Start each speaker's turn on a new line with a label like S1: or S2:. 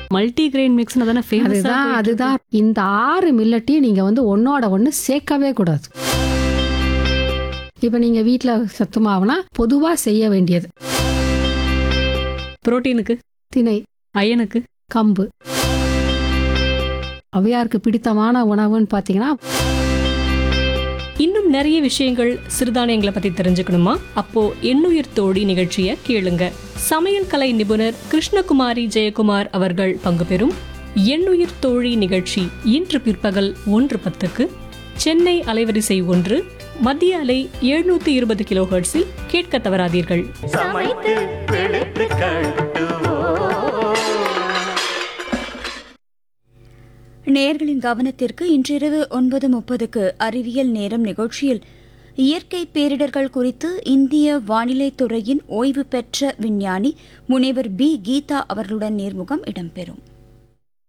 S1: multi grain மிக்ஸ்னு தானே famous
S2: அதுதான் அதுதான் இந்த ஆறு மில்லட்டையும் நீங்க வந்து ஒன்னோட ஒன்று சேர்க்கவே கூடாது இப்போ நீங்க வீட்டில் சத்து மாவுனா பொதுவா செய்ய வேண்டியது
S1: புரோட்டீனுக்கு
S2: திணை
S1: அயனுக்கு
S2: கம்பு அவையாருக்கு பிடித்தமான உணவுன்னு பார்த்தீங்கன்னா
S1: இன்னும் நிறைய விஷயங்கள் சிறுதானியங்களை பத்தி தெரிஞ்சுக்கணுமா அப்போ எண்ணுயிர் தோழி நிகழ்ச்சியை கேளுங்க சமையல் கலை நிபுணர் கிருஷ்ணகுமாரி ஜெயக்குமார் அவர்கள் பங்கு பெறும் எண்ணுயிர் தோழி நிகழ்ச்சி இன்று பிற்பகல் ஒன்று பத்துக்கு சென்னை அலைவரிசை ஒன்று மத்திய அலை எழுநூத்தி இருபது கிலோ ஹெர்ட்ஸில் கேட்க தவறாதீர்கள்
S3: சமைத்து பிடித்து கட்டுவோம்
S4: நேயர்களின் கவனத்திற்கு இன்றிரவு ஒன்பது முப்பதுக்கு அறிவியல் நேரம் நிகழ்ச்சியில் இயற்கை பேரிடர்கள் குறித்து இந்திய வானிலை துறையின் ஓய்வு பெற்ற விஞ்ஞானி முனைவர் பி கீதா அவர்களுடன் நேர்முகம் இடம்பெறும்